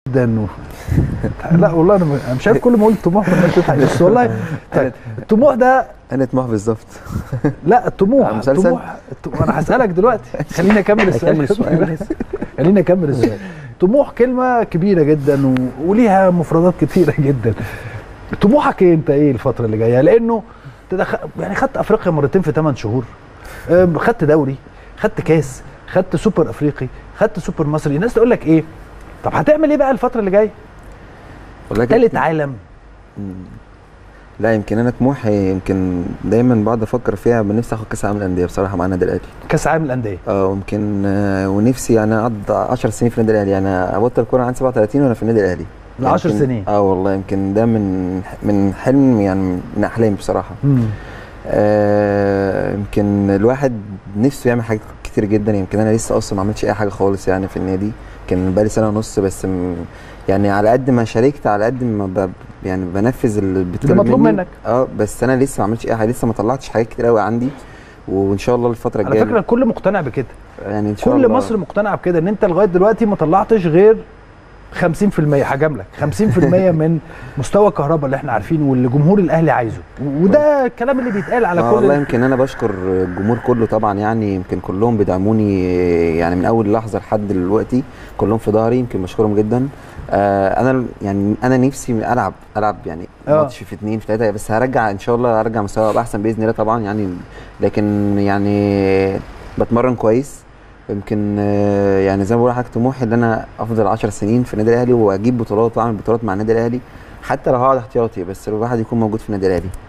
جدا و... لا والله انا م- انا مش عارف كل ما اقول طموح الناس تضحك بس والله طيب الطموح ده انا طموح بالظبط لا الطموح مسلسل؟ الطموح الط- انا هسالك دلوقتي خليني اكمل السؤال أكمل السؤال بس. خليني اكمل السؤال طموح كلمه كبيره جدا و... وليها مفردات كتيره جدا طموحك إيه انت ايه الفتره اللي جايه لانه تدخ... يعني خدت افريقيا مرتين في 8 شهور أم، خدت دوري خدت كاس خدت سوبر افريقي خدت سوبر مصري الناس تقول لك ايه طب هتعمل ايه بقى الفتره اللي جايه والله تالت عالم مم. لا يمكن انا طموحي يمكن دايما بقعد افكر فيها بنفسي اخد كاس العالم للانديه بصراحه مع النادي الاهلي كاس عالم الانديه اه يمكن آه، ونفسي يعني اقعد 10 سنين في النادي الاهلي يعني ابطل كوره عندي 37 وانا في النادي الاهلي ل 10 يمكن- سنين. اه والله يمكن ده من من حلم يعني من احلامي بصراحه مم. آه يمكن الواحد نفسه يعمل حاجات كتير جدا يمكن انا لسه اصلا ما عملتش اي حاجه خالص يعني في النادي كان بقالي سنه ونص بس م يعني على قد ما شاركت على قد ما ب يعني بنفذ اللي بيطلب مطلوب مني. منك. اه بس انا لسه ما عملتش اي حاجه لسه ما طلعتش حاجات كتير قوي عندي وان شاء الله الفتره على الجايه فكره الكل مقتنع بكده يعني ان شاء كل الله مصر مقتنعه بكده ان انت لغايه دلوقتي ما طلعتش غير 50% هجاملك 50% من مستوى الكهرباء اللي احنا عارفينه واللي جمهور الاهلي عايزه وده الكلام اللي بيتقال على آه كل والله يمكن انا بشكر الجمهور كله طبعا يعني يمكن كلهم بيدعموني يعني من اول لحظه لحد دلوقتي كلهم في ظهري يمكن بشكرهم جدا آه انا يعني انا نفسي العب العب يعني آه. ماتش في اتنين في تلاته بس هرجع ان شاء الله هرجع مستوى أبقى احسن باذن الله طبعا يعني لكن يعني بتمرن كويس يمكن آه، يعني زي ما بقول لحضرتك طموحي ان انا افضل 10 سنين في النادي الاهلي واجيب بطولات واعمل بطولات مع النادي الاهلي حتى لو هقعد احتياطي بس الواحد يكون موجود في النادي الاهلي